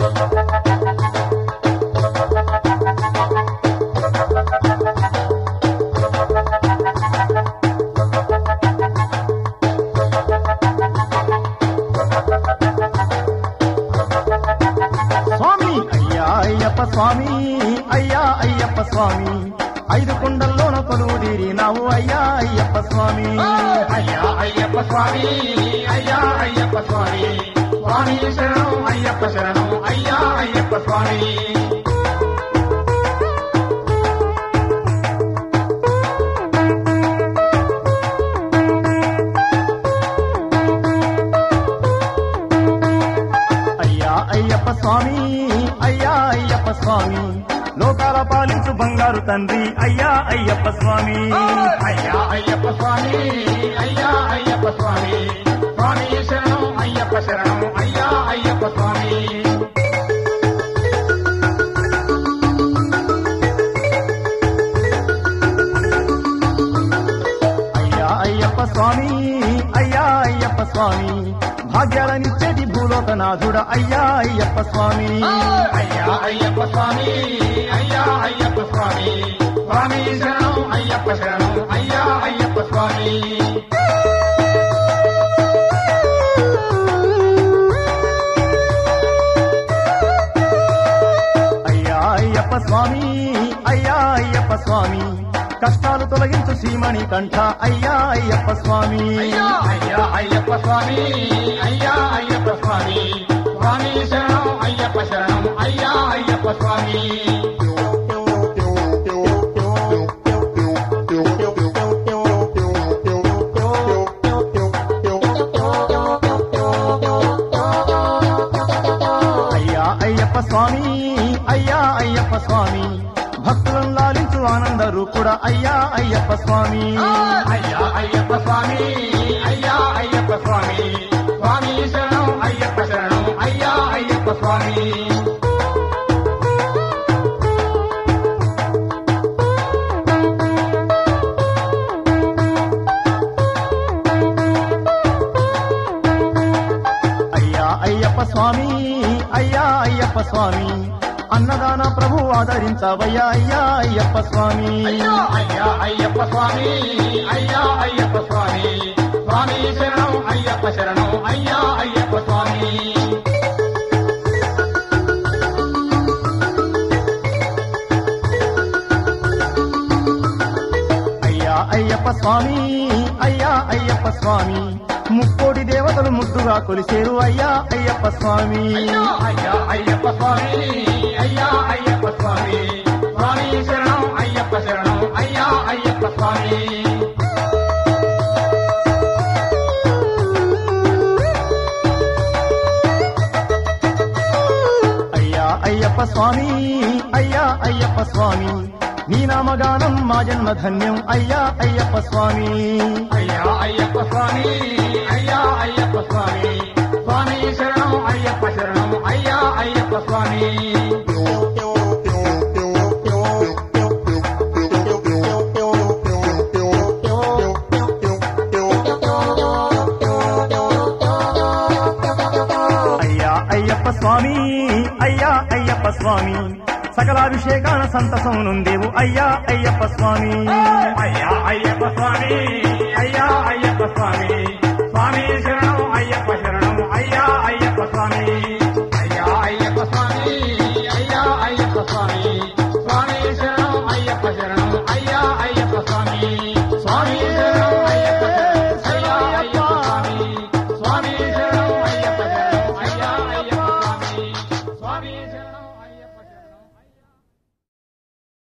స్వామి అయ్యా అయ్యప్ప స్వామి అయ్యా అయ్యప్ప స్వామి ఐదు కొండల్లోన కొలువుదీరి నావు అయ్యా అయ్యప్ప స్వామి అయ్యా అయ్యప్ప స్వామి అయ్యా అయ్యప్ప స్వామి స్వామి శరణం అయ్యప్ప శరణం అయ్యా అయ్యప్ప స్వామి అయ్యా అయ్యప్ప స్వామి అయ్యా అయ్యప్ప స్వామి లోకాల పాలించు బంగారు తండ్రి అయ్యా అయ్యప్ప స్వామి అయ్యా అయ్యప్ప స్వామి అయ్యా అయ్యప్ప స్వామి స్వామి శరణం అయ్యప్ప శరణం అయ్యా అయ్యప్ప స్వామి అయ్యా అయ్యప్ప స్వామి అయ్యా అయ్యప్ప స్వామి భాగ్యాలనిచ్చేటి భూలోకనాథుడ అయ్యా అయ్యప్ప స్వామి అయ్యా అయ్యప్ప స్వామి అయ్యా అయ్యప్ప స్వామి స్వామి శరణం అయ్యప్ప శరణం అయ్యా అయ్యప్ప స్వామి అయ్యా అయ్యప్ప స్వామి అయ్యా అయ్యప్ప స్వామి కష్టాలు తొలగించు శ్రీమణి కంఠ అయ్యా అయ్యప్ప స్వామి అయ్యా అయ్యా అయ్యప్ప స్వామి అయ్యా అయ్యప్ప స్వామి స్వామి శరణం అయ్యప్ప శరణం అయ్యా అయ్యప్ప స్వామి అయ్యా అయ్యప్ప స్వామి అయ్యా అయ్యప్ప స్వామి భక్తులను లాలించు ఆనంద రూపుడా అయ్యా అయ్యప్ప స్వామి అయ్యా అయ్యప్ప స్వామి అయ్యా అయ్యప్ప స్వామి స్వామి శరణం అయ్యప్ప శరణం అయ్యా అయ్యప్ప స్వామి అయ్యా అయ్యప్ప స్వామి అయ్యా అయ్యప్ప స్వామి అన్నదాన ప్రభు ఆదరించవయ్యా అయ్యా అయ్యప్ప స్వామి అయ్యా అయ్యా అయ్యప్ప స్వామి అయ్యా అయ్యప్ప స్వామి స్వామి శరణం అయ్యప్ప శరణం అయ్యా అయ్యప్ప స్వామి అయ్యా అయ్యప్ప స్వామి అయ్యా అయ్యప్ప స్వామి ముక్కోటి దేవతలు ముద్దుగా కొలిసేరు అయ్యా అయ్యప్ప స్వామి అయ్యా అయ్యా అయ్యప్ప స్వామి అయ్యా అయ్యప్ప స్వామి స్వామి శరణం అయ్యప్ప శరణం అయ్యా అయ్యప్ప స్వామి అయ్యా అయ్యప్ప స్వామి అయ్యా అయ్యప్ప స్వామి నీ నామగానం మా జన్మ ధన్యం అయ్యా అయ్యప్ప స్వామి అయ్యా అయ్యప్ప స్వామి అయ్యా అయ్యప్ప స్వామి స్వామి శరణం అయ్యప్ప శరణం అయ్యా అయ్యప్ప స్వామి అయ్యా అయ్యప్ప స్వామి అయ్యా అయ్యప్ప స్వామి సకలాభిషేకాన సంతసం నుందేవు అయ్యా అయ్యప్ప స్వామి అయ్యా అయ్యప్ప స్వామి అయ్యా అయ్యప్ప స్వామి స్వామి శరణం అయ్యప్ప శరణం